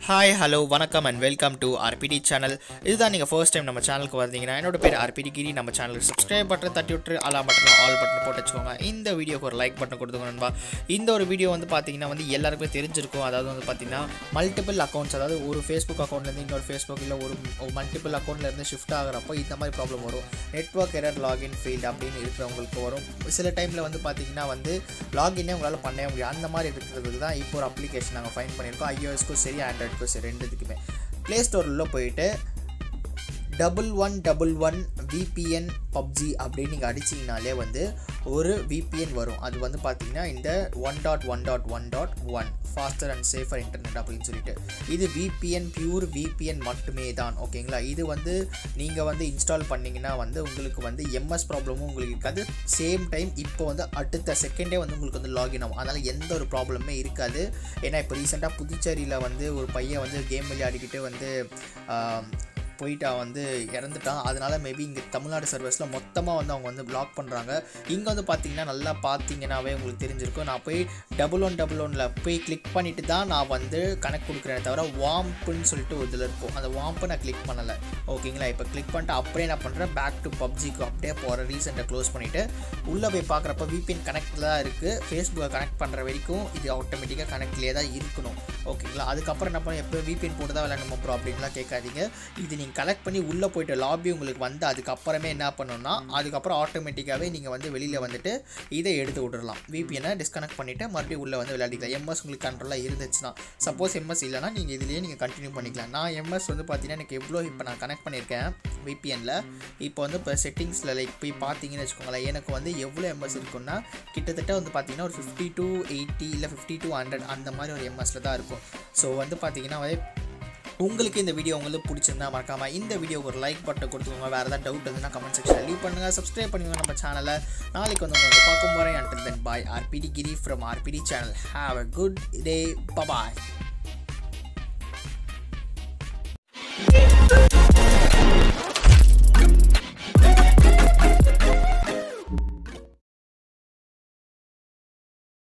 hi hello வணக்கம் and welcome to RPD channel இதுதான் நீங்கள் ஃபர்ஸ்ட் டைம் நம்ம சேனலுக்கு வந்தீங்கன்னா என்னோட பேர் ஆர்பிடி கிரி நம்ம சேனலுக்கு சப்ஸ்கிரைப் பட்டன் தட்டி விட்டு அலா பட்டன் ஆல் பட்டன் போட்டு வச்சுக்கோங்க இந்த வீடியோக்கு ஒரு லைக் பட்டன் கொடுத்துக்கோங்க நண்பா இந்த ஒரு வீடியோ வந்து பார்த்தீங்கன்னா வந்து எல்லாருக்குமே தெரிஞ்சிருக்கும் அதாவது வந்து பார்த்தீங்கன்னா மல்டிபிள் அக்கௌண்ட்ஸ் அதாவது ஒரு ஃபேஸ்புக் அக்கௌண்ட்லேருந்து இன்னொரு ஃபேஸ்புக் இல்லை ஒரு மல்டிபிள் அக்கௌண்ட்லேருந்து ஷிஃப்ட் ஆகிறப்போ இந்த மாதிரி ப்ராப்ளம் வரும் நெட்ஒர்க் எரர் லாகின் ஃபீல்ட் அப்படின்னு இருக்கிறவங்களுக்கு வரும் சில டைமில் வந்து பார்த்தீங்கன்னா வந்து லாகினே உங்களால் பண்ணவே முடியும் அந்த மாதிரி இருக்கிறதுக்கு தான் இப்போ ஒரு அப்ளிகேஷன் நாங்கள் ஃபைன் பண்ணியிருக்கோம் ஐஓஎஸ்க்கும் சரி ஆண்ட்ராய்டுக்கும் சரி ரெண்டுத்துக்குமே ப்ளே ஸ்டோரில் போயிட்டு double one double one VPN PUBG அப்படின்னு நீங்கள் அடிச்சிங்கனாலே வந்து ஒரு விபிஎன் வரும் அது வந்து பார்த்தீங்கன்னா இந்த one dot one dot one dot one faster and safer internet அப்படின்னு சொல்லிட்டு இது விபிஎன் பியூர் விபிஎன் மட்டுமே தான் ஓகேங்களா இது வந்து நீங்கள் வந்து இன்ஸ்டால் பண்ணிங்கன்னா வந்து உங்களுக்கு வந்து எம்எஸ் ப்ராப்ளமும் உங்களுக்கு இருக்காது சேம் டைம் இப்போ வந்து அடுத்த செகண்டே வந்து உங்களுக்கு வந்து லாகின் ஆகும் அதனால் எந்த ஒரு ப்ராப்ளமே இருக்காது ஏன்னா இப்போ ரீசெண்டாக புதுச்சேரியில் வந்து ஒரு பையன் வந்து கேம் விளையாடிக்கிட்டு வந்து ஆஹ், போயிட்டு அவன் வந்து இறந்துட்டான் அதனால மேபி இங்கே தமிழ்நாடு சர்வீஸில் மொத்தமாக வந்து அவங்க வந்து பிளாக் பண்ணுறாங்க இங்கே வந்து பார்த்தீங்கன்னா நல்லா பார்த்தீங்கன்னாவே உங்களுக்கு தெரிஞ்சிருக்கும் நான் போய் டபுள் ஒன் டபுள் ஒனில் போய் கிளிக் பண்ணிட்டு தான் நான் வந்து கணக்கு கொடுக்குறேனே தவிர வாம்புன்னு சொல்லிட்டு ஒரு இதில் இருக்கும் அந்த வாம்பை நான் கிளிக் பண்ணலை ஓகேங்களா இப்போ கிளிக் பண்ணிட்டு அப்படியே நான் பண்ணுறேன் பேக் டு பப்ஜிக்கு அப்படியே போகிற ரீசெண்டை க்ளோஸ் பண்ணிவிட்டு உள்ளே போய் பார்க்குறப்ப விபிஎன் கனெக்டில் தான் இருக்குது ஃபேஸ்புக்கை கனெக்ட் பண்ணுற வரைக்கும் இது ஆட்டோமேட்டிக்காக கனெக்ட்லேயே தான் இருக்கணும் ஓகேங்களா அதுக்கப்புறம் என்ன பண்ண எப்போ விபிஎன் போட்டு தான் விளையாடணும் ப்ரோ அப்படின்லாம் கேட்காதீங்க இது நீங்கள் கலெக்ட் பண்ணி உள்ளே போயிட்டு லாபி உங்களுக்கு வந்து அதுக்கப்புறமே என்ன பண்ணணும்னா அதுக்கப்புறம் ஆட்டோமேட்டிக்காகவே நீங்கள் வந்து வெளியில் வந்துட்டு இதை எடுத்து விட்டுறலாம் விபிஎனை டிஸ்கனெக்ட் பண்ணிவிட்டு மறுபடியும் உள்ளே வந்து விளையாடிக்கலாம் எம்எஸ் உங்களுக்கு கண்ட்ரோலாக இருந்துச்சுன்னா சப்போஸ் எம்எஸ் இல்லைனா நீங்கள் இதுலேயே நீங்கள் கண்டினியூ பண்ணிக்கலாம் நான் எம்எஸ் வந்து பார்த்தீங்கன்னா எனக்கு எவ்வளோ இப்போ நான் கனெக்ட் பண்ணியிருக்கேன் விபிஎனில் இப்போ வந்து இப்போ செட்டிங்ஸில் லைக் போய் பார்த்தீங்கன்னு வச்சுக்கோங்களேன் எனக்கு வந்து எவ்வளோ எம்எஸ் இருக்குன்னா கிட்டத்தட்ட வந்து பார்த்தீங்கன்னா ஒரு ஃபிஃப்டி டு எயிட்டி இல்லை ஃபிஃப்டி டு ஹண்ட்ரட் அந்த மாதிரி ஒரு எம்எஸில் தான் இருக்கும் ஸோ வந்து பார்த்தீங்கன்னா வந்து உங்களுக்கு இந்த வீடியோ உங்களுக்கு பிடிச்சிருந்தா மறக்காம இந்த வீடியோக்கு ஒரு லைக் பட்டன் கொடுத்துக்கோங்க வேறு ஏதாவது டவுட் இருந்துன்னா கமெண்ட் செக்ஷனில் லீவ் பண்ணுங்கள் சப்ஸ்கிரைப் பண்ணுங்க நம்ம சேனலை நாளைக்கு வந்து உங்களை பார்க்கும் போகிறேன் until then bye RPD Giri from RPD channel have a good day bye bye